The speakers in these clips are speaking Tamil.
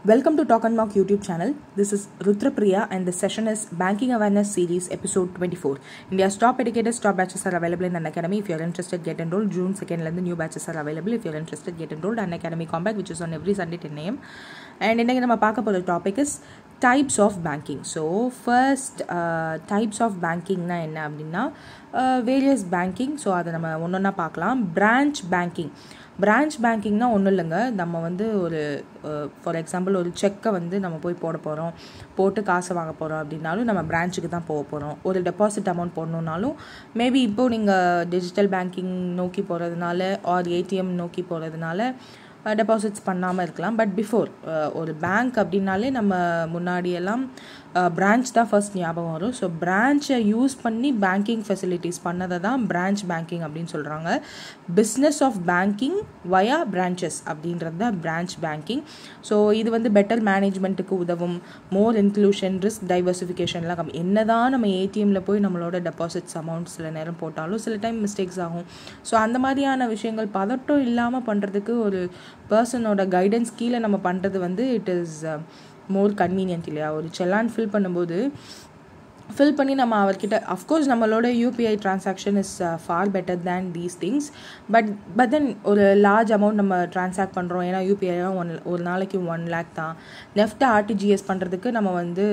Welcome to Talk and Mock YouTube channel. This is Rudrapriya and the session is Banking Awareness Series episode 24. India's top educators, top batches are available in an academy. If you're interested, get enrolled. June 2nd, the new batches are available. If you're interested, get enrolled. An academy combat, which is on every Sunday 10 a.m. And இன்னைக்கு நம்ம பார்க்க போகிற topic is types of banking so first types of பேங்கிங்னா என்ன அப்படின்னா வேரியஸ் பேங்கிங் ஸோ அதை நம்ம ஒன்று ஒன்றா பார்க்கலாம் பிரான்ச் பேங்கிங் பிரான்ச் பேங்கிங்னா ஒன்றும் இல்லைங்க நம்ம வந்து ஒரு ஃபார் எக்ஸாம்பிள் ஒரு செக்கை வந்து நம்ம போய் போட போகிறோம் போட்டு காசை வாங்க போகிறோம் அப்படின்னாலும் நம்ம பிரான்ச்சுக்கு தான் போக போகிறோம் ஒரு டெபாசிட் அமௌண்ட் போடணுன்னாலும் மேபி இப்போது நீங்கள் டிஜிட்டல் பேங்கிங் நோக்கி போகிறதுனால ஆர் ஏடிஎம் நோக்கி போகிறதுனால டெபாசிட்ஸ் பண்ணாமல் இருக்கலாம் பட் பிஃபோர் ஒரு பேங்க் அப்படின்னாலே நம்ம முன்னாடியெல்லாம் பிரான்ச் தான் ஃபர்ஸ்ட் ஞாபகம் வரும் ஸோ பிரான்ச்சை யூஸ் பண்ணி பேங்கிங் ஃபெசிலிட்டிஸ் பண்ணதை தான் பிரான்ச் பேங்கிங் அப்படின்னு சொல்கிறாங்க business of banking via branches அப்படின்றது தான் பிரான்ச் பேங்கிங் ஸோ இது வந்து பெட்டர் மேனேஜ்மெண்ட்டுக்கு உதவும் மோர் இன்க்ளூஷன் ரிஸ்க் டைவர்சிஃபிகேஷன்லாம் கம்மி என்ன தான் நம்ம ஏடிஎம்மில் போய் நம்மளோட டெபாசிட்ஸ் அமௌண்ட் சில நேரம் போட்டாலும் சில டைம் மிஸ்டேக்ஸ் ஆகும் ஸோ அந்த மாதிரியான விஷயங்கள் பதட்டம் இல்லாமல் பண்ணுறதுக்கு ஒரு பர்சனோட கைடன்ஸ் கீழே நம்ம பண்ணுறது வந்து இட் இஸ் மோர் கன்வீனியன்ட் இல்லையா ஒரு செல்லான் ஃபில் பண்ணும்போது ஃபில் பண்ணி நம்ம அவர்கிட்ட அஃப்கோர்ஸ் நம்மளோட UPI transaction is far better than these things but but then ஒரு லார்ஜ் அமௌண்ட் நம்ம ட்ரான்சாக்ட் பண்ணுறோம் ஏன்னா யூபிஐலாம் ஒன் ஒரு நாளைக்கு ஒன் லேக் தான் நெஃப்ட் ஆர்டிஜிஎஸ் பண்ணுறதுக்கு நம்ம வந்து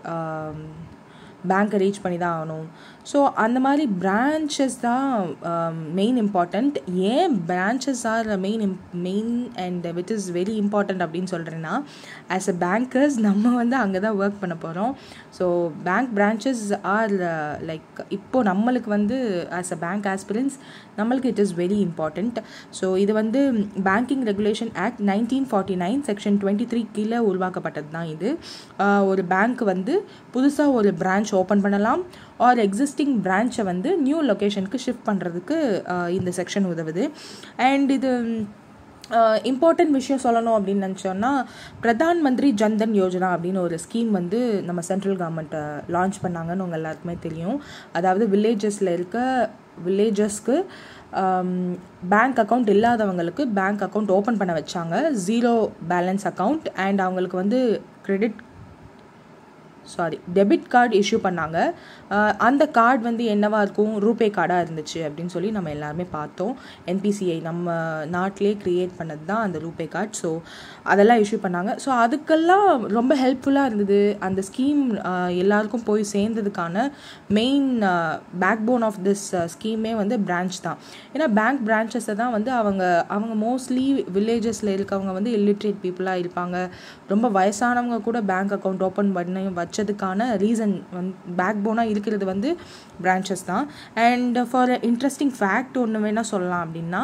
பேங்க்கை ரீச் பண்ணி தான் ஆகணும் ஸோ அந்த மாதிரி பிரான்ச்சஸ் தான் மெயின் இம்பார்ட்டண்ட் ஏன் branches are main im main and with is very important அப்படின்னு சொல்கிறேன்னா ஆஸ் அ பேங்கர்ஸ் நம்ம வந்து அங்கே தான் ஒர்க் பண்ண போகிறோம் so bank branches are like இப்போது நம்மளுக்கு வந்து ஆஸ் அ பேங்க் ஆஸ்பிரன்ஸ் நம்மளுக்கு it is very important so இது வந்து banking regulation act nineteen forty nine section twenty three கீழே உருவாக்கப்பட்டது தான் இது ஒரு பேங்க் வந்து புதுசாக ஒரு பிரான்ச் ஓப்பன் பண்ணலாம் ஆர் எக்ஸிஸ்டிங் பிரான்ச்சை வந்து நியூ லொக்கேஷனுக்கு ஷிஃப்ட் பண்ணுறதுக்கு இந்த செக்ஷன் உதவுது அண்ட் இது இம்பார்ட்டன்ட் விஷயம் சொல்லணும் அப்படின்னு நினச்சோன்னா பிரதான் மந்திரி ஜன்தன் யோஜனா அப்படின்னு ஒரு ஸ்கீம் வந்து நம்ம சென்ட்ரல் கவர்மெண்ட்டை லான்ச் பண்ணாங்கன்னு உங்கள் எல்லாருக்குமே தெரியும் அதாவது வில்லேஜஸில் இருக்க வில்லேஜஸ்க்கு பேங்க் அக்கௌண்ட் இல்லாதவங்களுக்கு பேங்க் அக்கௌண்ட் ஓப்பன் பண்ண வச்சாங்க ஜீரோ பேலன்ஸ் அக்கௌண்ட் அண்ட் அவங்களுக்கு வந்து credit sorry debit card issue பண்ணாங்க அந்த கார்டு வந்து என்னவா இருக்கும் ரூபே கார்டாக இருந்துச்சு அப்படின்னு சொல்லி நம்ம எல்லாருமே பார்த்தோம் என்பிசிஐ நம்ம நாட்டிலே க்ரியேட் பண்ணது தான் அந்த ரூபே கார்டு ஸோ அதெல்லாம் இஷ்யூ பண்ணாங்க ஸோ அதுக்கெல்லாம் ரொம்ப ஹெல்ப்ஃபுல்லாக இருந்தது அந்த ஸ்கீம் எல்லாருக்கும் போய் சேர்ந்ததுக்கான main backbone of this ஸ்கீமே வந்து பிரான்ச் தான் ஏன்னா பேங்க் பிரான்ச்சஸை தான் வந்து அவங்க அவங்க மோஸ்ட்லி வில்லேஜஸில் இருக்கவங்க வந்து இல்லிட்ரேட் பீப்புளாக இருப்பாங்க ரொம்ப வயசானவங்க கூட பேங்க் அக்கௌண்ட் ஓப்பன் பண்ணி வச்சதுக்கான ரீசன் வந் பேக் போனாக இருக்கிறது வந்து பிரான்ச்சஸ் தான் அண்ட் ஃபார் இன்ட்ரெஸ்டிங் ஃபேக்ட் ஒன்று வேணால் சொல்லலாம் அப்படின்னா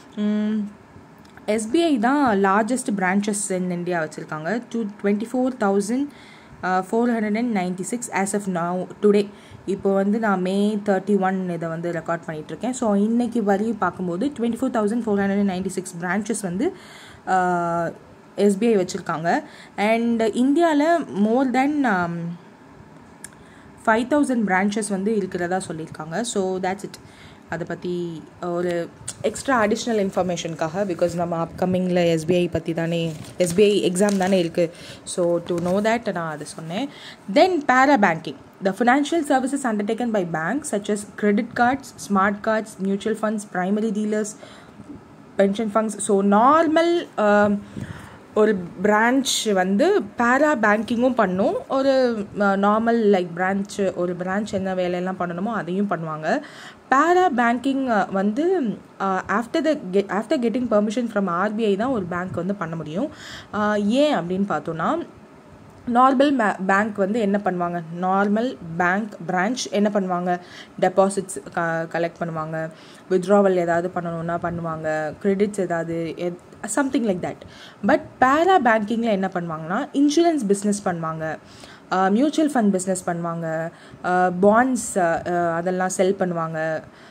எஸ்பிஐ தான் லார்ஜஸ்ட் பிரான்ச்சஸ் இன் இந்தியா வச்சுருக்காங்க two twenty four thousand four hundred and ninety six as of now today இப்போ வந்து நான் மே தேர்ட்டி ஒன் இதை வந்து ரெக்கார்ட் பண்ணிகிட்ருக்கேன் ஸோ இன்றைக்கி வரையும் பார்க்கும்போது twenty four thousand four hundred and ninety six branches வந்து எஸ்பிஐ வச்சுருக்காங்க அண்ட் இந்தியாவில் more than five thousand branches வந்து இருக்கிறதா சொல்லியிருக்காங்க ஸோ தேட்ஸ் இட் அதை பற்றி ஒரு எக்ஸ்ட்ரா அடிஷ்னல் இன்ஃபர்மேஷனுக்காக பிகாஸ் நம்ம அப்கமிங்கில் எஸ்பிஐ பற்றி தானே எஸ்பிஐ எக்ஸாம் தானே இருக்குது ஸோ டு நோ தேட் நான் அதை சொன்னேன் then para banking the financial services undertaken by bank such as credit cards smart cards mutual funds primary dealers pension funds so normal ஒரு பிரான்ச் வந்து பேரா பேங்கிங்கும் பண்ணும் ஒரு நார்மல் லைக் பிரான்ச் ஒரு பிரான்ச் என்ன வேலையெல்லாம் பண்ணணுமோ அதையும் பண்ணுவாங்க பேரா பேங்கிங் வந்து after the get after getting permission from RBI தான் ஒரு பேங்க் வந்து பண்ண முடியும் ஏன் அப்படின்னு பார்த்தோன்னா நார்மல் பேங்க் வந்து என்ன பண்ணுவாங்க நார்மல் பேங்க் பிரான்ச் என்ன பண்ணுவாங்க டெபாசிட்ஸ் க கலெக்ட் பண்ணுவாங்க வித்ட்ராவல் ஏதாவது பண்ணணுன்னா பண்ணுவாங்க கிரெடிட்ஸ் ஏதாவது சம்திங் லைக் தட் பட் பேரா பேங்கிங்கில் என்ன பண்ணுவாங்கன்னா இன்சூரன்ஸ் பிஸ்னஸ் பண்ணுவாங்க மியூச்சுவல் ஃபண்ட் பிஸ்னஸ் பண்ணுவாங்க பாண்ட்ஸ் அதெல்லாம் செல் பண்ணுவாங்க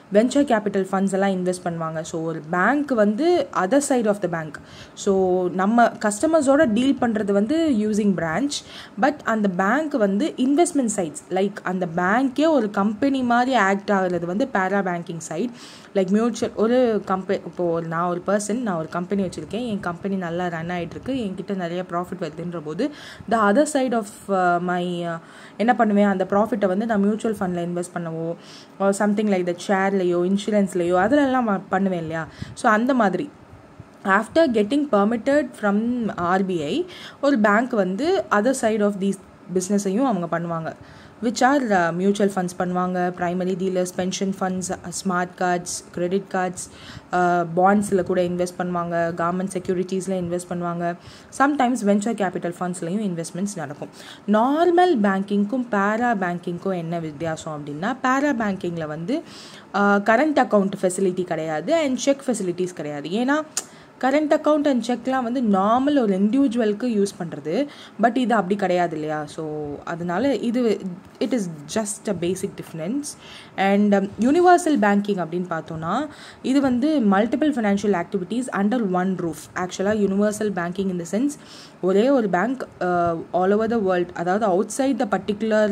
வெஞ்சர் கேபிட்டல் ஃபண்ட்ஸ் எல்லாம் இன்வெஸ்ட் பண்ணுவாங்க ஸோ ஒரு பேங்க் வந்து other side of the bank so நம்ம கஸ்டமர்ஸோட டீல் பண்ணுறது வந்து யூஸிங் பிரான்ச் பட் அந்த பேங்க் வந்து இன்வெஸ்ட்மெண்ட் சைட்ஸ் லைக் அந்த பேங்க்கே ஒரு கம்பெனி மாதிரி ஆக்ட் ஆகுறது வந்து para banking side like mutual ஒரு கம்பெனி இப்போது நான் ஒரு பர்சன் நான் ஒரு கம்பெனி வச்சுருக்கேன் என் கம்பெனி நல்லா ரன் ஆகிட்டுருக்கு என்கிட்ட நிறைய ப்ராஃபிட் வருதுன்ற போது the other side of my என்ன பண்ணுவேன் அந்த ப்ராஃபிட்டை வந்து நான் மியூச்சுவல் ஃபண்டில் இன்வெஸ்ட் பண்ணவோ சம்திங் லைக் த ஷேர்லேயோ இன்சூரன்ஸ்லேயோ அதிலெல்லாம் பண்ணுவேன் இல்லையா ஸோ அந்த மாதிரி after getting permitted from RBI ஒரு பேங்க் வந்து அதர் சைட் ஆஃப் தீஸ் பிஸ்னஸையும் அவங்க பண்ணுவாங்க விச் ஆர் மியூச்சுவல் ஃபண்ட்ஸ் பண்ணுவாங்க primary dealers pension funds smart cards credit cards பாண்ட்ஸில் கூட இன்வெஸ்ட் பண்ணுவாங்க கவர்மெண்ட் செக்யூரிட்டிஸில் இன்வெஸ்ட் பண்ணுவாங்க சம்டைம்ஸ் வெஞ்சர் கேபிட்டல் ஃபண்ட்ஸ்லையும் இன்வெஸ்ட்மெண்ட்ஸ் நடக்கும் நார்மல் பேங்கிங்க்கும் பேரா பேங்கிங்க்கும் என்ன வித்தியாசம் அப்படின்னா பேரா பேங்கிங்கில் வந்து கரண்ட் அக்கௌண்ட் ஃபெசிலிட்டி கிடையாது அண்ட் செக் ஃபெசிலிட்டிஸ் கிடையாது ஏன்னா கரண்ட் அக்கௌண்ட் அண்ட் செக்லாம் வந்து நார்மல் ஒரு இண்டிவிஜுவலுக்கு யூஸ் பண்ணுறது பட் இது அப்படி கிடையாது இல்லையா ஸோ அதனால இது it is just a basic difference and universal banking அப்படின்னு பார்த்தோன்னா இது வந்து multiple financial activities under one roof ஆக்சுவலாக universal banking in the sense ஒரே ஒரு bank all over the world அதாவது அவுட் சைட் த பர்டிகுலர்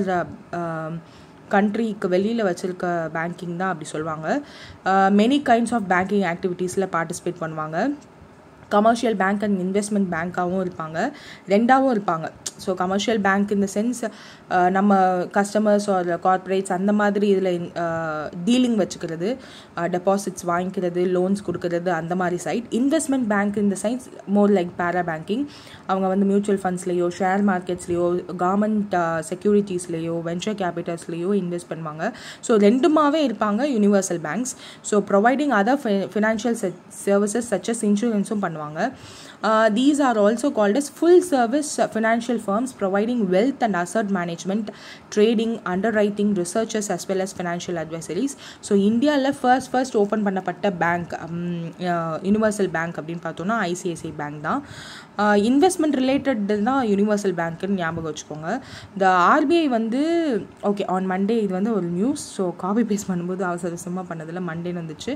கண்ட்ரிக்கு வெளியில் வச்சுருக்க பேங்கிங் தான் அப்படி சொல்லுவாங்க மெனி கைண்ட்ஸ் ஆஃப் பேங்கிங் ஆக்டிவிட்டீஸில் பார்ட்டிசிபேட் பண்ணுவாங்க கமர்ஷியல் பேங்க் அண்ட் இன்வெஸ்ட்மெண்ட் பேங்க்காகவும் இருப்பாங்க ரெண்டாகவும் இருப்பாங்க ஸோ கமர்ஷியல் பேங்க் இந்த சென்ஸ் நம்ம கஸ்டமர்ஸ் ஆர் கார்ப்பரேட்ஸ் அந்த மாதிரி இதில் டீலிங் வச்சுக்கிறது டெபாசிட்ஸ் வாங்கிக்கிறது லோன்ஸ் கொடுக்கறது அந்த மாதிரி சைட் இன்வெஸ்ட்மெண்ட் பேங்க் இந்த sides more like para banking அவங்க வந்து மியூச்சுவல் ஃபண்ட்ஸ்லேயோ ஷேர் மார்க்கெட்ஸ்லேயோ கவர்மெண்ட் செக்யூரிட்டிஸ்லேயோ வெஞ்சர் கேபிட்டல்ஸ்லேயோ இன்வெஸ்ட் பண்ணுவாங்க ஸோ ரெண்டுமாவே இருப்பாங்க universal banks so providing other financial services such as இன்சூரன்ஸும் பண்ணுவாங்க these are also called as full service financial firms providing wealth and asset management, trading, underwriting, researchers as well as financial advisories. So இந்தியாவில் ஃபர்ஸ்ட் ஃபர்ஸ்ட் ஓப்பன் பண்ணப்பட்ட பேங்க் யூனிவர்சல் பேங்க் அப்படின்னு பார்த்தோன்னா ஐசிஐசிஐ பேங்க் தான் இன்வெஸ்ட்மெண்ட் ரிலேட்டட் தான் யூனிவர்சல் பேங்க்குன்னு ஞாபகம் வச்சுக்கோங்க இந்த ஆர்பிஐ வந்து ஓகே ஆன் மண்டே இது வந்து ஒரு நியூஸ் ஸோ காப்பி பேஸ்ட் பண்ணும்போது அவசர அவசரமாக பண்ணதில் மண்டேன்னு வந்துச்சு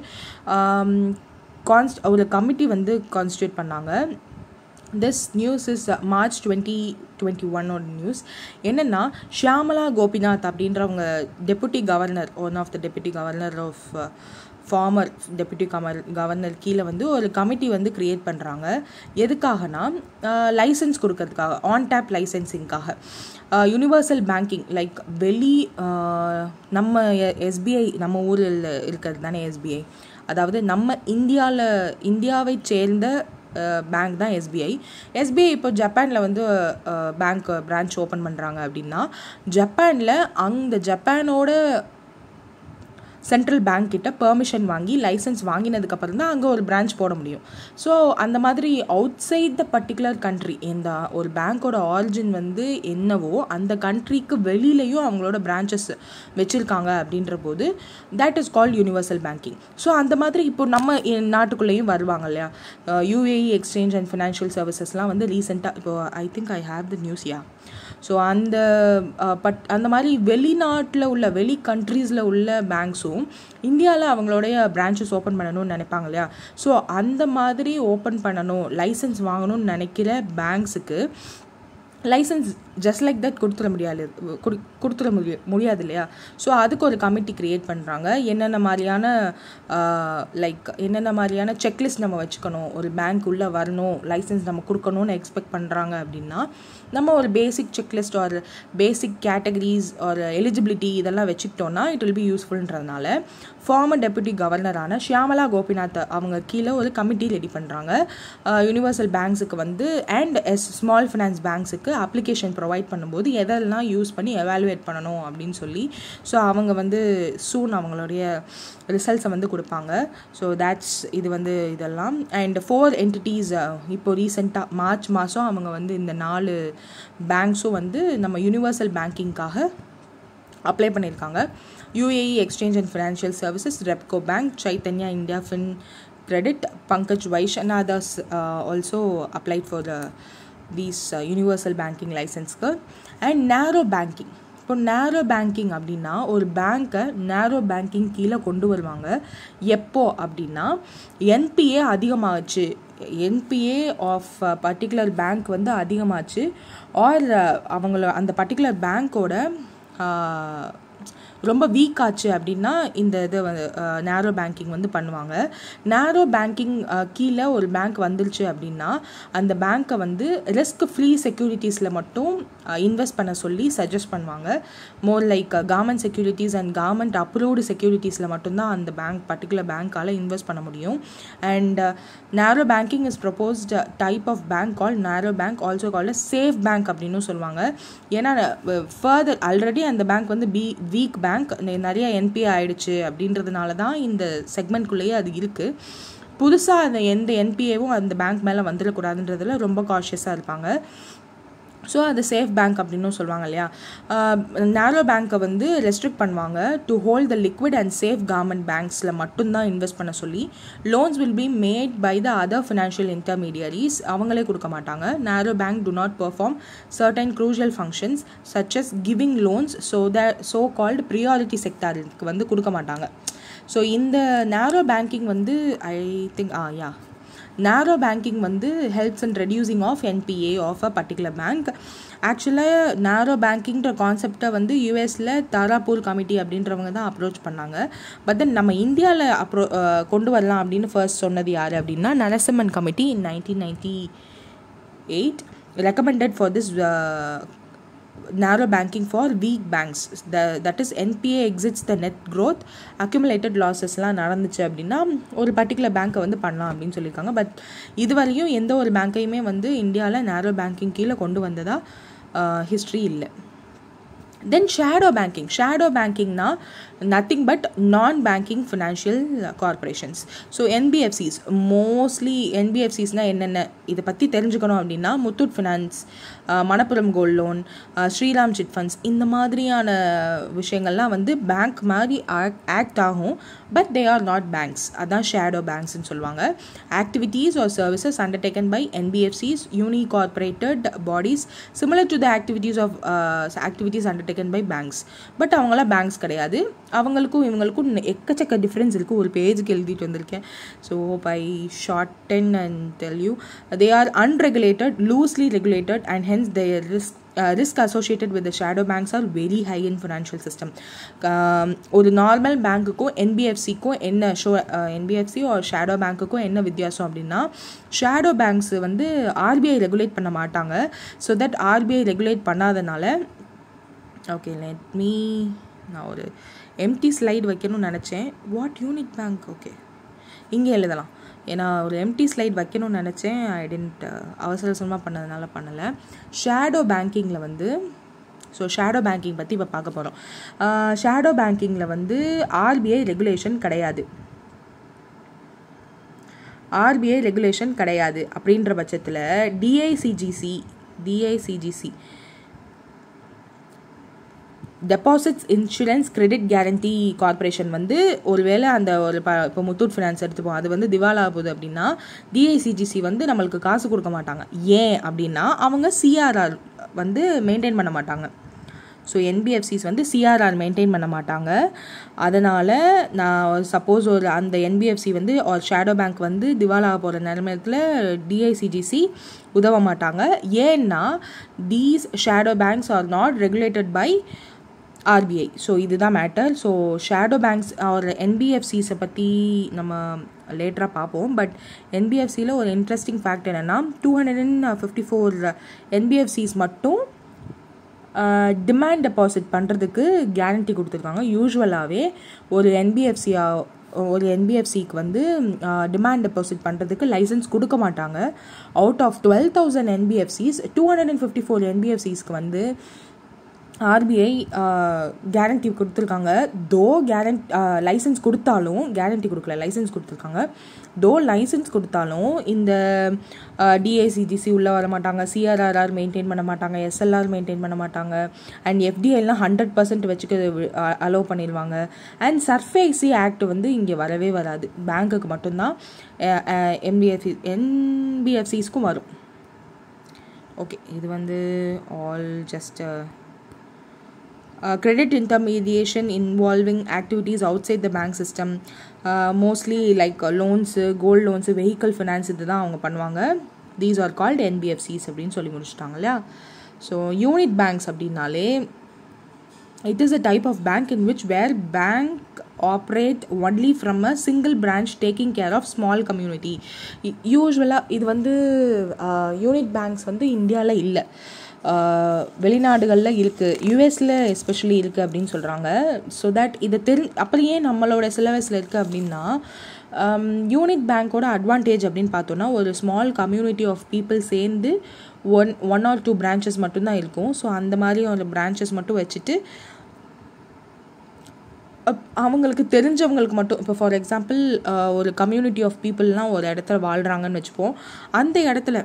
கான்ஸ்ட் ஒரு கமிட்டி வந்து கான்ஸ்டியூட் பண்ணாங்க this news is March twenty twenty ஒன்னோட நியூஸ் என்னென்னா ஷியாமலா கோபிநாத் அப்படின்றவங்க deputy governor one of the deputy governor of former deputy comer governor கீழே வந்து ஒரு கமிட்டி வந்து க்ரியேட் பண்ணுறாங்க எதுக்காகனா லைசன்ஸ் கொடுக்கறதுக்காக ஆன் டேப் லைசன்சிங்காக யூனிவர்சல் பேங்கிங் லைக் வெளி நம்ம எஸ்பிஐ நம்ம ஊரில் இருக்கிறது தானே எஸ்பிஐ அதாவது நம்ம இந்தியாவில் இந்தியாவை சேர்ந்த பேங்க் தான் எஸ்பிஐ எஸ்பிஐ இப்போ ஜப்பானில் வந்து பேங்க் பிரான்ச் ஓப்பன் பண்ணுறாங்க அப்படின்னா ஜப்பானில் அந்த ஜப்பானோட சென்ட்ரல் பேங்க் கிட்ட பெர்மிஷன் வாங்கி லைசன்ஸ் வாங்கினதுக்கப்புறம் தான் அங்கே ஒரு பிரான்ச் போட முடியும் ஸோ அந்த மாதிரி outside the particular country இந்த ஒரு பேங்க்கோட ஆரிஜின் வந்து என்னவோ அந்த கண்ட்ரிக்கு வெளியிலையும் அவங்களோட பிரான்ச்சஸ் வச்சுருக்காங்க அப்படின்ற போது that is called universal banking so அந்த மாதிரி இப்போ நம்ம நாட்டுக்குள்ளேயும் வருவாங்க இல்லையா யூஏஇ எக்ஸ்சேஞ்ச் அண்ட் ஃபினான்ஷியல் சர்வீசஸ்லாம் வந்து ரீசெண்டாக இப்போ I think I have the news yeah so அந்த பட் அந்த மாதிரி வெளிநாட்டில் உள்ள வெளி கண்ட்ரீஸில் உள்ள பேங்க்ஸும் இந்தியாவில் அவங்களுடைய பிரான்ச்சஸ் ஓப்பன் பண்ணணும்னு நினைப்பாங்க இல்லையா ஸோ அந்த மாதிரி ஓப்பன் பண்ணணும் லைசன்ஸ் வாங்கணும்னு நினைக்கிற பேங்க்ஸுக்கு லைசன்ஸ் ஜஸ்ட் லைக் தட் கொடுத்துட முடியாது கொடுத்துட முடிய முடியாது இல்லையா ஸோ அதுக்கு ஒரு கமிட்டி க்ரியேட் பண்ணுறாங்க என்னென்ன மாதிரியான லைக் என்னென்ன மாதிரியான செக்லிஸ்ட் நம்ம வச்சுக்கணும் ஒரு பேங்க் உள்ளே வரணும் லைசன்ஸ் நம்ம கொடுக்கணும்னு எக்ஸ்பெக்ட் பண்ணுறாங்க அப்படின்னா நம்ம ஒரு பேசிக் செக்லிஸ்ட் ஒரு பேசிக் கேட்டகரிஸ் ஒரு எலிஜிபிலிட்டி இதெல்லாம் வச்சுக்கிட்டோன்னா இட் வில் பி யூஸ்ஃபுல்ன்றதுனால ஃபார்மர் டெபுட்டி கவர்னரான ஷியாமலா கோபிநாத் அவங்க கீழே ஒரு கமிட்டி ரெடி பண்ணுறாங்க யூனிவர்சல் பேங்க்ஸுக்கு வந்து அண்ட் எஸ் ஸ்மால் ஃபினான்ஸ் பேங்க்ஸுக்கு அப்ளிகேஷன் ப்ரொவைட் பண்ணும்போது எதெல்லாம் யூஸ் பண்ணி எவாலுவேட் பண்ணணும் அப்படின்னு சொல்லி ஸோ அவங்க வந்து சூன் அவங்களுடைய ரிசல்ட்ஸை வந்து கொடுப்பாங்க ஸோ தேட்ஸ் இது வந்து இதெல்லாம் அண்ட் ஃபோர் என்டிட்டிஸ் இப்போ ரீசெண்டாக மார்ச் மாதம் அவங்க வந்து இந்த நாலு பேங்க்ஸும் வந்து நம்ம யூனிவர்சல் பேங்கிங்காக அப்ளை பண்ணியிருக்காங்க UAE exchange and financial services Repco bank Chaitanya India fin credit Pankaj Vaish and others also applied for these universal banking லைசன்ஸ்க்கு அண்ட் நேரோ பேங்கிங் இப்போ நேரோ பேங்கிங் அப்படின்னா ஒரு பேங்க்கை நேரோ பேங்கிங் கீழே கொண்டு வருவாங்க எப்போ அப்படின்னா என்பிஏ அதிகமாகச்சு என்பிஏ ஆஃப் பர்டிகுலர் பேங்க் வந்து அதிகமாச்சு ஆர் அவங்கள அந்த பர்டிகுலர் பேங்க்கோட ரொம்ப வீக் ஆச்சு அப்படின்னா இந்த இது வந்து நேரோ பேங்கிங் வந்து பண்ணுவாங்க நேரோ பேங்கிங் கீழே ஒரு பேங்க் வந்துருச்சு அப்படின்னா அந்த பேங்க்கை வந்து ரிஸ்க் ஃப்ரீ செக்யூரிட்டிஸில் மட்டும் இன்வெஸ்ட் பண்ண சொல்லி சஜஸ்ட் பண்ணுவாங்க more like government securities and government approved செக்யூரிட்டிஸில் மட்டும்தான் அந்த பேங்க் பர்டிகுலர் பேங்க்கால் இன்வெஸ்ட் பண்ண முடியும் and narrow banking is proposed type of bank call narrow bank also call safe bank அப்படின்னு சொல்லுவாங்க ஏன்னா ஃபர்தர் ஆல்ரெடி அந்த பேங்க் வந்து பி வீக் பேங்க் நிறைய என்பிஏ ஆயிடுச்சு அப்படின்றதுனால தான் இந்த செக்மெண்ட்குள்ளேயே அது இருக்குது புதுசாக அந்த எந்த என்பிஏவும் அந்த பேங்க் மேலே வந்துடக்கூடாதுன்றதுல ரொம்ப காஷியஸாக இருப்பாங்க ஸோ அது சேஃப் பேங்க் அப்படின்னு சொல்லுவாங்க இல்லையா நேரோ பேங்க்கை வந்து ரெஸ்ட்ரிக்ட் பண்ணுவாங்க to hold the liquid and safe government பேங்க்ஸில் மட்டும்தான் இன்வெஸ்ட் பண்ண சொல்லி loans will be made by the other financial intermediaries அவங்களே கொடுக்க மாட்டாங்க narrow bank to not perform certain crucial functions such as giving loans so the so called priority செக்டாருக்கு வந்து கொடுக்க மாட்டாங்க ஸோ இந்த நேரோ பேங்கிங் வந்து I think ah yeah narrow banking வந்து helps and reducing of NPA of a particular bank ஆக்சுவலாக நேரோ பேங்கிங்ன்ற கான்செப்டை வந்து யூஎஸில் தாராப்பூர் கமிட்டி அப்படின்றவங்க தான் அப்ரோச் பண்ணாங்க பட் தென் நம்ம இந்தியாவில் அப்ரோ கொண்டு வரலாம் அப்படின்னு ஃபர்ஸ்ட் சொன்னது யார் அப்படின்னா Narasimhan committee in nineteen ninety eight recommended for this narrow banking for weak banks the that is NPA exits the net growth accumulated losesலாம் நடந்துச்சு அப்படின்னா ஒரு பர்டிகுலர் பேங்க்கை வந்து பண்ணலாம் அப்படின்னு சொல்லியிருக்காங்க பட் இதுவரையும் எந்த ஒரு பேங்க்கையுமே வந்து இந்தியாவில் நேரோ பேங்கிங் கீழே கொண்டு வந்ததா ஹிஸ்ட்ரி இல்லை தென் ஷேடோ பேங்கிங் ஷேடோ பேங்கிங்னா nothing but non banking financial corporations so NBFCs mostly என்பிஎஃப்சிஸ்னால் என்னென்ன இதை பற்றி தெரிஞ்சுக்கணும் அப்படின்னா Muthoot finance Manappuram gold loan Shriram chit funds இந்த மாதிரியான விஷயங்கள்லாம் வந்து பேங்க் மாதிரி ஆக்ட் ஆகும் but they are not banks அதான் ஷேடோ பேங்க்ஸ்னு சொல்லுவாங்க activities are services undertaken by NBFCs unincorporated bodies similar to the activities of activities undertaken by banks but அவங்களாம் பேங்க்ஸ் கிடையாது அவங்களுக்கும் இவங்களுக்கும் எக்கச்சக்க டிஃப்ரென்ஸ் இருக்குது ஒரு பேஜுக்கு எழுதிட்டு வந்திருக்கேன் so by shorten and tell you they are unregulated loosely regulated and hence their risk risk associated with shadow banks are very high in financial system ஒரு நார்மல் பேங்க்குக்கும் என்பிஎஃப்சிக்கும் என்ன ஷோ என்பிஎஃப்சி ஒரு ஷேடோ பேங்க்குக்கும் என்ன வித்தியாசம் அப்படின்னா ஷேடோ பேங்க்ஸ் வந்து ஆர்பிஐ ரெகுலேட் பண்ண மாட்டாங்க ஸோ தட் ஆர்பிஐ ரெகுலேட் பண்ணாதனால ஓகே லெட் மீ நான் ஒரு எம்டி ஸ்லைடு வைக்கணும்னு நினச்சேன் வாட் யூனிட் பேங்க் ஓகே இங்கே எழுதலாம் ஏன்னா ஒரு எம்டி ஸ்லைட் வைக்கணும்னு நினச்சேன் ஐ டென்ட் அவசர அவசரமாக பண்ணதுனால பண்ணலை ஷேடோ பேங்கிங்கில் வந்து ஸோ ஷேடோ பேங்கிங் பற்றி இப்போ பார்க்க போகிறோம் ஷேடோ பேங்கிங்கில் வந்து ஆர்பிஐ ரெகுலேஷன் கிடையாது ஆர்பிஐ ரெகுலேஷன் கிடையாது அப்படின்ற பட்சத்தில் DICGC DICGC deposits insurance credit guarantee corporation வந்து ஒருவேளை அந்த ஒரு ப இப்போ முத்தூட் ஃபினான்ஸ் எடுத்துப்போம் அது வந்து திவாலா ஆகுது அப்படின்னா டிஐசிஜிசி வந்து நம்மளுக்கு காசு கொடுக்க மாட்டாங்க ஏன் அப்படின்னா அவங்க சிஆர்ஆர் வந்து மெயின்டைன் பண்ண மாட்டாங்க ஸோ என்பிஎஃப்சிஸ் வந்து சிஆர்ஆர் மெயின்டைன் பண்ண மாட்டாங்க அதனால் நான் சப்போஸ் ஒரு அந்த என்பிஎஃப்சி வந்து ஒரு ஷேடோ பேங்க் வந்து திவாலா போகிற நிலைமையத்தில் டிஐசிஜிசி உதவ மாட்டாங்க ஏன்னா these shadow banks are not regulated by RBI so இதுதான் மேட்டர் ஸோ ஷேடோ பேங்க்ஸ் ஒரு என்பிஎஃப்சிஸை பற்றி நம்ம லேட்டராக பார்ப்போம் பட் என்பிஎஃப்சியில் ஒரு இன்ட்ரெஸ்டிங் ஃபேக்ட் என்னென்னா two hundred and fifty four NBFCs மட்டும் டிமாண்ட் டெபாசிட் பண்ணுறதுக்கு கேரண்டி கொடுத்துருக்காங்க யூஸ்வலாகவே ஒரு என்பிஎஃப்சியா ஒரு என்பிஎஃப்சிக்கு வந்து டிமாண்ட் டெபாசிட் பண்ணுறதுக்கு லைசன்ஸ் கொடுக்க மாட்டாங்க out of twelve thousand NBFCs two hundred and fifty four என்பிஎஃப்சிஸ்க்கு வந்து ஆர்பிஐ கேரண்டி கொடுத்துருக்காங்க தோ கேரண்ட் லைசன்ஸ் கொடுத்தாலும் கேரண்டி கொடுக்கல லைசன்ஸ் கொடுத்துருக்காங்க தோ லைசன்ஸ் கொடுத்தாலும் இந்த டிஏசிஜிசி உள்ளே வர மாட்டாங்க சிஆர்ஆர்ஆர் மெயின்டைன் பண்ண மாட்டாங்க எஸ்எல்ஆர் மெயின்டைன் பண்ண மாட்டாங்க அண்ட் எஃப்டிஐலாம் ஹண்ட்ரட் பர்சன்ட் வச்சுக்க அலோவ் பண்ணிடுவாங்க அண்ட் சர்ஃபேசி ஆக்ட் வந்து இங்கே வரவே வராது பேங்க்குக்கு மட்டும்தான் எம்பிஎஃப்சி என்பிஎஃப்சிஸ்க்கும் வரும் ஓகே இது வந்து all just credit intermediation involving activities outside the bank system mostly like loans gold loans vehicle finance இது தான் அவங்க பண்ணுவாங்க தீஸ் ஆர் கால்டு என்பிஎஃப்சிஸ் அப்படின்னு சொல்லி முடிச்சிட்டாங்க இல்லையா ஸோ யூனிட் பேங்க்ஸ் அப்படின்னாலே it is a type of bank in which where bank operate only from a single branch taking care of small community யூஸ்வலாக இது வந்து யூனிட் பேங்க்ஸ் வந்து இந்தியாவில் இல்லை வெளிநாடுகளில் இருக்குது யூஎஸில் எஸ்பெஷலி இருக்குது அப்படின்னு சொல்கிறாங்க ஸோ தட் இதை தெரி அப்படியே நம்மளோட சிலபஸில் இருக்குது அப்படின்னா யூனிட் பேங்க்கோட அட்வான்டேஜ் அப்படின்னு பார்த்தோன்னா ஒரு ஸ்மால் கம்யூனிட்டி ஆஃப் பீப்புள் சேர்ந்து one one or two branches மட்டும்தான் இருக்கும் ஸோ அந்த மாதிரி ஒரு பிரான்ச்சஸ் மட்டும் வச்சுட்டு அவங்களுக்கு தெரிஞ்சவங்களுக்கு மட்டும் இப்போ ஃபார் எக்ஸாம்பிள் ஒரு கம்யூனிட்டி ஆஃப் பீப்புளெலாம் ஒரு இடத்துல வாழ்கிறாங்கன்னு வச்சுப்போம் அந்த இடத்துல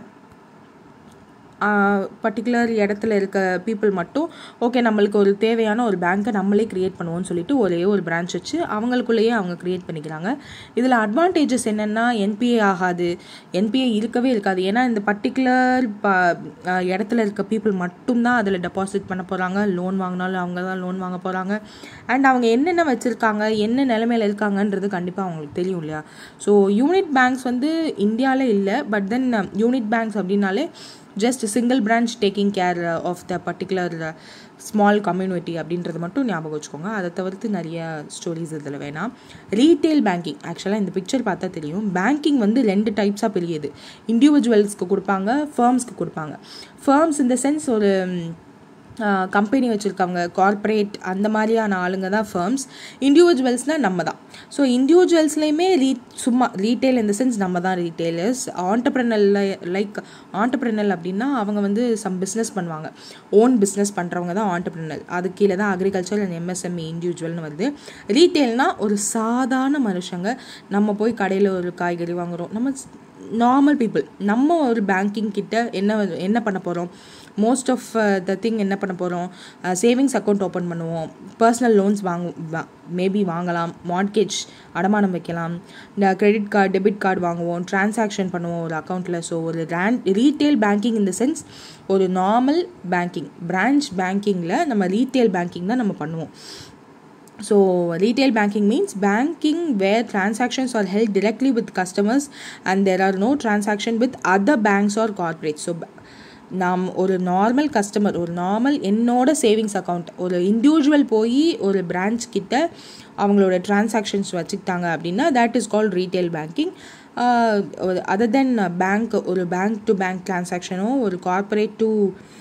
பர்டிகுலர் இடத்துல இருக்க பீப்புள் மட்டும் ஓகே நம்மளுக்கு ஒரு தேவையான ஒரு பேங்க்கை நம்மளே க்ரியேட் பண்ணுவோம்னு சொல்லிட்டு ஒரே ஒரு பிரான்ச் வச்சு அவங்களுக்குள்ளேயே அவங்க க்ரியேட் பண்ணிக்கிறாங்க இதில் அட்வான்டேஜஸ் என்னென்னா என்பிஏ ஆகாது என்பிஏ இருக்கவே இருக்காது ஏன்னா இந்த பர்டிகுலர் ப இடத்துல இருக்க பீப்புள் மட்டும்தான் அதில் டெபாசிட் பண்ண போகிறாங்க லோன் வாங்கினாலும் அவங்க தான் லோன் வாங்க போகிறாங்க அண்ட் அவங்க என்னென்ன வச்சுருக்காங்க என்ன நிலைமையில் இருக்காங்கன்றது கண்டிப்பாக அவங்களுக்கு தெரியும் இல்லையா ஸோ யூனிட் பேங்க்ஸ் வந்து இந்தியாவில் இல்லை பட் தென் யூனிட் பேங்க்ஸ் அப்படின்னாலே just single branch taking care of the particular small community அப்படின்றது மட்டும் ஞாபகம் வச்சுக்கோங்க அதை தவிர்த்து நிறைய ஸ்டோரிஸ் இதில் வேணாம் ரீட்டெயில் பேங்கிங் ஆக்சுவலாக இந்த பிக்சர் பார்த்தா தெரியும் பேங்கிங் வந்து ரெண்டு டைப்ஸாக பிரியுது இண்டிவிஜுவல்ஸ்க்கு கொடுப்பாங்க ஃபர்ம்ஸ்க்கு கொடுப்பாங்க ஃபர்ம்ஸ் இந்த சென்ஸ் ஒரு கம்பெனி வச்சுருக்கவங்க கார்ப்பரேட் அந்த மாதிரியான ஆளுங்க தான் ஃபர்ம்ஸ் இண்டிவிஜுவல்ஸ்னால் நம்ம தான் ஸோ இண்டிவிஜுவல்ஸ்லேயுமே ரீ சும்மா ரீட்டெயில் இந்த சென்ஸ் நம்ம தான் ரீட்டெயிலர்ஸ் ஆண்டர்ப்ரனரில் லைக் ஆண்டர்ப்ரனல் அப்படின்னா அவங்க வந்து சம் பிஸ்னஸ் பண்ணுவாங்க ஓன் பிஸ்னஸ் பண்ணுறவங்க தான் ஆண்டர்ப்ரனல் அது கீழே தான் அக்ரிகல்ச்சர் அண்ட் எம்எஸ்எம்இ இண்டிவிஜுவல்னு வருது ரீட்டெயில்னால் ஒரு சாதாரண மனுஷங்க நம்ம போய் கடையில் ஒரு காய்கறி வாங்குகிறோம் நம்ம நார்மல் பீப்புள் நம்ம ஒரு பேங்கிங் கிட்ட என்ன என்ன பண்ண போகிறோம் மோஸ்ட் ஆஃப் த திங் என்ன பண்ண போகிறோம் சேவிங்ஸ் அக்கௌண்ட் ஓப்பன் பண்ணுவோம் பர்சனல் லோன்ஸ் வாங்க மேபி வாங்கலாம் மார்க்கேஜ் அடமானம் வைக்கலாம் இந்த கிரெடிட் கார்டு டெபிட் கார்டு வாங்குவோம் ட்ரான்சாக்ஷன் பண்ணுவோம் ஒரு அக்கௌண்ட்டில் ஸோ ஒரு ரேன் ரீட்டெயில் பேங்கிங் இந்த சென்ஸ் ஒரு நார்மல் பேங்கிங் பிரான்ச் பேங்கிங்கில் நம்ம ரீட்டெயில் பேங்கிங் தான் நம்ம பண்ணுவோம் So, retail banking means banking where transactions are held directly with customers and there are no transaction with other banks or corporates. So, நாம் ஒரு நார்மல் கஸ்டமர் ஒரு நார்மல் என்னோட சேவிங்ஸ் அக்கௌண்ட் ஒரு இண்டிவிஜுவல் போய் ஒரு பிரான்ச் கிட்ட அவங்களோட டிரான்சாக்ஷன்ஸ் வச்சுக்கிட்டாங்க அப்படின்னா that is called retail banking other then bank ஒரு பேங்க் டு பேங்க் டிரான்சாக்ஷனோ ஒரு கார்பரேட் டு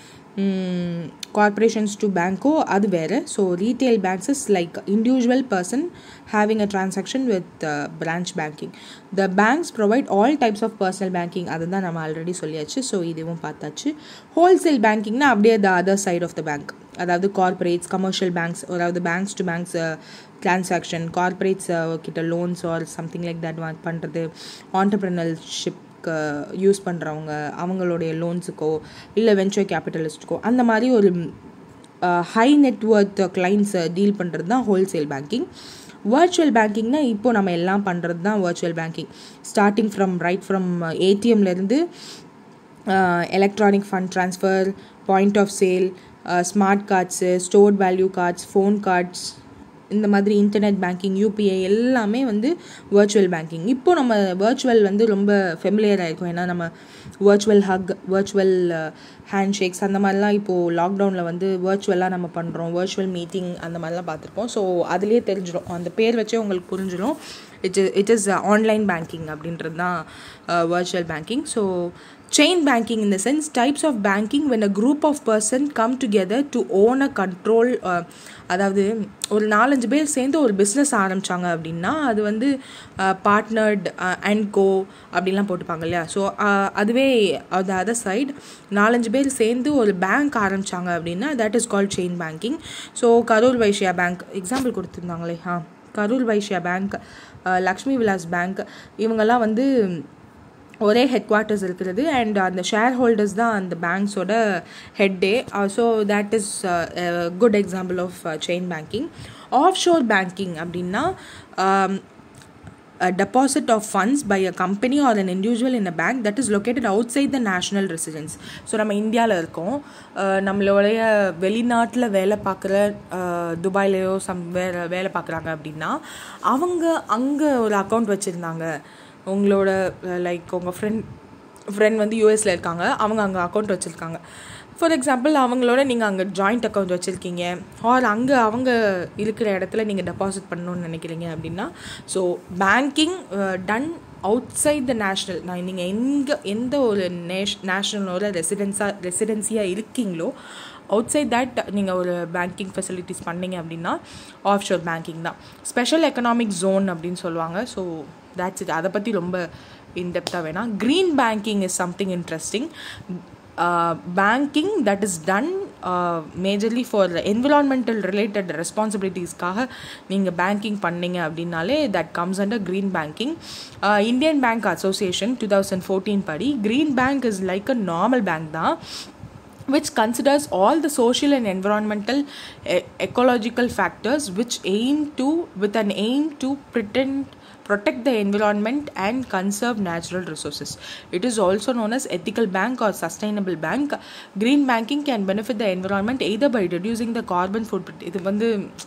கார்பரேஷன்ஸ் டு பேங்க்கோ அது வேறு so retail banks is like individual person having a transaction with branch banking the banks provide all types of personal banking அதை தான் நம்ம ஆல்ரெடி சொல்லியாச்சு ஸோ இதுவும் பார்த்தாச்சு ஹோல்சேல் பேங்கிங்னா அப்படியே the other side of the bank அதாவது கார்பரேட்ஸ் கமர்ஷியல் பேங்க்ஸ் அதாவது banks to banks transaction corporates கிட்ட loans or something like that பண்ணுறது ஆண்டர்பிரினர்ஷிப் யூஸ் பண்ணுறவங்க அவங்களுடைய லோன்ஸுக்கோ இல்லை வென்ச்சர் கேபிட்டலிஸ்ட்டுக்கோ அந்த மாதிரி ஒரு ஹை நெட்ஒர்த் கிளைண்ட்ஸை டீல் பண்ணுறது தான் ஹோல்சேல் பேங்கிங் வர்ச்சுவல் பேங்கிங்னா இப்போது நம்ம எல்லாம் பண்ணுறது தான் virtual banking starting from right from ஏடிஎம்லேருந்து electronic fund transfer point of sale smart cards stored value cards phone cards இந்த மாதிரி இன்டர்நெட் பேங்கிங் யூபிஐ எல்லாமே வந்து வர்ச்சுவல் பேங்கிங் இப்போது நம்ம வர்ச்சுவல் வந்து ரொம்ப ஃபெமிலியராக இருக்கும் ஏன்னா நம்ம virtual hug virtual handshakes அந்த மாதிரிலாம் இப்போது லாக்டவுனில் வந்து வர்ச்சுவலாக நம்ம பண்ணுறோம் வர்ச்சுவல் மீட்டிங் அந்த மாதிரிலாம் பார்த்துருப்போம் ஸோ அதுலேயே தெரிஞ்சிடும் அந்த பேர் வச்சே உங்களுக்கு புரிஞ்சிடும் it it is online banking அப்படின்றது தான் virtual banking so chain banking in the sense types of banking when a group of person come together to own a control அதாவது ஒரு நாலஞ்சு பேர் சேர்ந்து ஒரு பிஸ்னஸ் ஆரம்பித்தாங்க அப்படின்னா அது வந்து பார்ட்னர்ட் அண்ட் கோ அப்படின்லாம் போட்டுப்பாங்க இல்லையா ஸோ அதுவே அது அதர் சைடு நாலஞ்சு பேர் சேர்ந்து ஒரு பேங்க் ஆரம்பித்தாங்க அப்படின்னா that is called chain banking so Karur Vysya bank example கொடுத்துருந்தாங்களே ஆ கரூர் வைஷ்யா பேங்க் லக்ஷ்மி விலாஸ் பேங்க் இவங்கெல்லாம் வந்து ஒரே ஹெட் குவார்ட்டர்ஸ் இருக்கிறது அண்ட் அந்த ஷேர் ஹோல்டர்ஸ் தான் அந்த பேங்க்ஸோட ஹெட்டே so that is good example of chain banking offshore banking அப்படின்னா a deposit of funds by a company or an individual in a bank that is located outside the national residence so நம்ம இந்தியாவில் இருக்கோம் அஹ் நம்மளுடைய வெளிநாட்டில் வேலை பார்க்குற துபாயிலையோ சம் வேறு வேலை பார்க்குறாங்க அப்படின்னா அவங்க அங்கே ஒரு அக்கௌண்ட் வச்சுருந்தாங்க உங்களோட லைக் உங்கள் ஃப்ரெண்ட் ஃப்ரெண்ட் வந்து யூஎஸில் இருக்காங்க அவங்க அங்கே அக்கௌண்ட் வச்சுருக்காங்க ஃபார் எக்ஸாம்பிள் அவங்களோட நீங்கள் அங்கே ஜாயிண்ட் அக்கௌண்ட் வச்சுருக்கீங்க ஆர் அங்கே அவங்க இருக்கிற இடத்துல நீங்கள் டெபாசிட் பண்ணணும்னு நினைக்கிறீங்க அப்படின்னா so banking done outside the national நான் நீங்கள் எங்கே எந்த ஒரு நேஷ் நேஷ்னலோட ரெசிடென்ஸாக ரெசிடென்சியாக இருக்கீங்களோ அவுட் சைட் தட் நீங்கள் ஒரு பேங்கிங் ஃபெசிலிட்டிஸ் பண்ணீங்க அப்படின்னா ஆஃப் ஷோர் பேங்கிங் தான் ஸ்பெஷல் எக்கனாமிக் ஜோன் அப்படின்னு சொல்லுவாங்க ஸோ தேட்ஸ் இட் அதை பற்றி ரொம்ப இன்டெப்த்தாக வேணாம் green banking is something interesting banking that is done majorly for environmental related ரெஸ்பான்சிபிலிட்டிஸ்க்காக நீங்கள் பேங்கிங் பண்ணீங்க அப்படின்னாலே that comes under green banking Indian bank association two thousand fourteen படி green bank is like a normal bank தான் which considers all the social and environmental e- ecological factors which aim to with an aim to pretend protect the environment and conserve natural resources it is also known as ethical bank or sustainable bank green banking can benefit the environment either by reducing the carbon footprint இது வந்து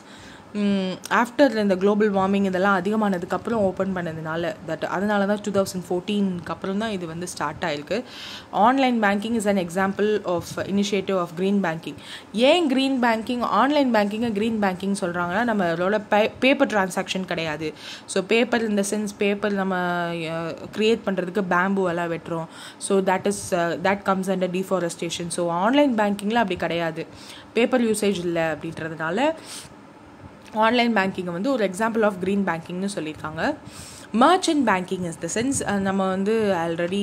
ஆஃப்டர் இந்த குளோபல் வார்மிங் இதெல்லாம் அதிகமானதுக்கப்புறம் ஓப்பன் பண்ணதுனால தட் அதனால தான் டூ தௌசண்ட் ஃபோர்டீனுக்கு அப்புறம் தான் இது வந்து ஸ்டார்ட் ஆயிருக்கு online banking is an example of initiative of green banking ஏன் க்ரீன் பேங்கிங் ஆன்லைன் பேங்கிங்கை க்ரீன் பேங்கிங் சொல்கிறாங்கன்னா நம்மளோட பே பேப்பர் டிரான்சாக்ஷன் கிடையாது ஸோ பேப்பர் இந்த சென்ஸ் பேப்பர் நம்ம க்ரியேட் பண்ணுறதுக்கு பேம்பு எல்லாம் வெட்டுறோம் so that is that comes under deforestation so online பேங்கிங்கில் அப்படி கிடையாது பேப்பர் யூசேஜ் இல்லை அப்படின்றதுனால ஆன்லைன் பேங்கிங்கை வந்து ஒரு எக்ஸாம்பிள் ஆஃப் க்ரீன் பேங்கிங்னு சொல்லியிருக்காங்க merchant banking is the sense நம்ம வந்து ஆல்ரெடி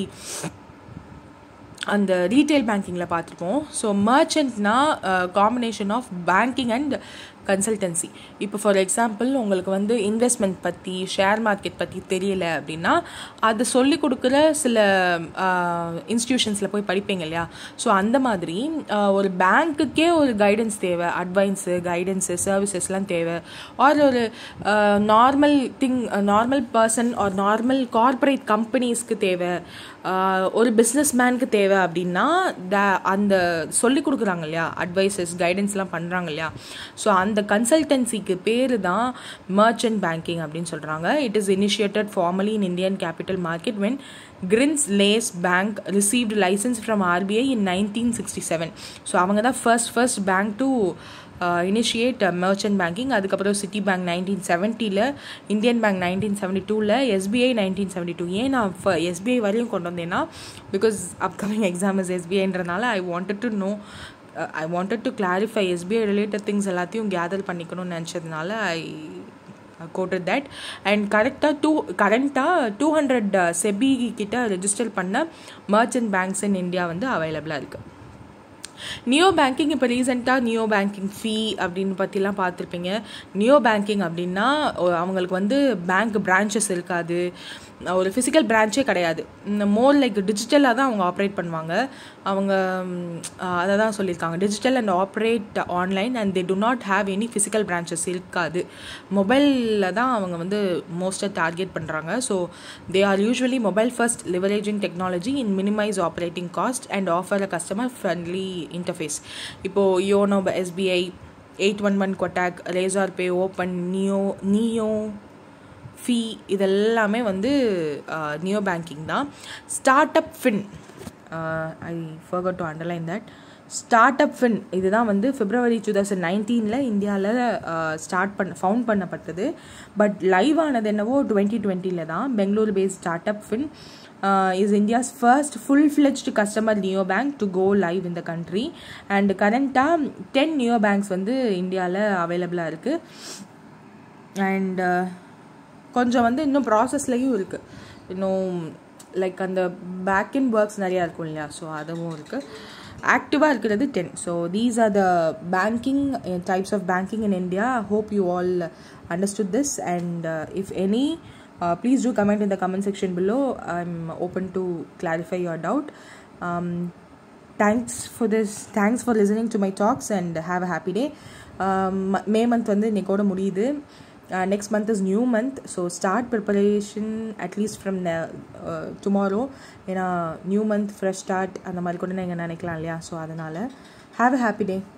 அந்த ரீட்டைல் பேங்கிங்கில் பார்த்துருப்போம் ஸோ மர்ச்சன்ட்னா combination of banking and consultancy இப்போ ஃபார் எக்ஸாம்பிள் உங்களுக்கு வந்து இன்வெஸ்ட்மெண்ட் பற்றி ஷேர் மார்க்கெட் பற்றி தெரியல அப்படின்னா அதை சொல்லி கொடுக்குற சில இன்ஸ்டியூஷன்ஸில் போய் படிப்பீங்க இல்லையா ஸோ அந்த மாதிரி ஒரு பேங்க்குக்கே ஒரு கைடன்ஸ் தேவை அட்வைன்ஸு கைடன்ஸு சர்வீசஸ்லாம் தேவை ஆர் ஒரு normal thing normal person or normal corporate கம்பெனிஸ்க்கு தேவை ஒரு பிஸ்னஸ் மேனுக்கு தேவை அப்படின்னா த அந்த சொல்லி கொடுக்குறாங்க இல்லையா அட்வைசஸ் கைடன்ஸ்லாம் பண்ணுறாங்க இல்லையா ஸோ அந்த கன்சல்டன்சிக்கு பேர் தான் மர்ச்சன்ட் பேங்கிங் அப்படின்னு சொல்கிறாங்க it is initiated formally in Indian capital market when Grindlays bank received license from RBI in nineteen sixty seven so அவங்க தான் first first bank to initiate merchant banking அதுக்கப்புறம் சிட்டி பேங்க் நைன்டீன் செவன்ட்டியில் இந்தியன் பேங்க் நைன்டீன் செவன்ட்டி டூவில் எஸ்பிஐ நைன்டீன் செவன்ட்டி டூ ஏன் நான் எஸ்பிஐ வரையும் கொண்டு வந்தேன்னா பிகாஸ் அப்கமிங் எக்ஸாம் இஸ் எஸ்பிஐன்றனால I wanted to know I wanted to clarify SBI related things எல்லாத்தையும் கேதர் பண்ணிக்கணும்னு நினச்சதுனால ஐ கோட்டட் தட் அண்ட் கரெக்டாக டூ கரண்ட்டாக டூ ஹண்ட்ரட் செபி கிட்ட ரெஜிஸ்டர் பண்ண மர்ச்சன்ட் பேங்க்ஸ் இன் இந்தியா வந்து அவைலபிளாக இருக்குது நியோ பேங்கிங் இப்போ ரீசெண்டாக நியோ பேங்கிங் ஃபீ அப்படின்னு பற்றிலாம் பார்த்துருப்பீங்க நியோ பேங்கிங் அப்படின்னா அவங்களுக்கு வந்து பேங்க் பிரான்ச்சஸ் இருக்காது ஒரு ஃபிசிக்கல் பிரான்ச்சே கிடையாது இந்த மோர் லைக் டிஜிட்டலாக தான் அவங்க ஆப்ரேட் பண்ணுவாங்க அவங்க அதை தான் சொல்லியிருக்காங்க digital and operate online and they do not have any physical branches இருக்காது மொபைலில் தான் அவங்க வந்து மோஸ்ட்டாக டார்கெட் பண்ணுறாங்க so they are usually mobile first leveraging technology in minimise operating cost and offer a customer friendly interface இப்போது YONO SBI eight one one Kotak Razorpay Open Niyo Niyo Fi இதெல்லாமே வந்து நியோ பேங்கிங் தான் start up fin I forgot to underline that start up fin இதுதான் வந்து பிப்ரவரி டூ தௌசண்ட் நைன்டீனில் இந்தியாவில் ஸ்டார்ட் பண்ண ஃபவுண்ட் பண்ணப்பட்டது பட் லைவ் ஆனது என்னவோ டுவெண்ட்டி டுவெண்ட்டியில் தான் Bangalore based start up fin is India's first full fledged customer neo bank to go live இந்த கண்ட்ரி அண்ட் கரண்ட்டாக டென் நியோ பேங்க்ஸ் வந்து இந்தியாவில் அவைலபிளாக இருக்குது அண்ட் கொஞ்சம் வந்து இன்னும் ப்ராசஸ்லேயும் இருக்குது இன்னும் லைக் அந்த பேக் இன் ஒர்க்ஸ் நிறையா இருக்கும் இல்லையா ஸோ அதுவும் இருக்குது ஆக்டிவாக இருக்கிறது ten so these are the banking types of banking in India hope you all understood this and if any please do comment in the comment section below i'm open to clarify your doubt um, thanks for this thanks for listening to my talks and have a happy day May month வந்து இன்னைக்கோட முடியுது next month is new month so start preparation at least from tomorrow ஏன்னா நியூ மந்த் ஃப்ரெஷ் ஸ்டார்ட் அந்த மாதிரி கூட நீங்கள் நினைக்கலாம் இல்லையா ஸோ அதனால் ஹாவ் அ ஹாப்பி டே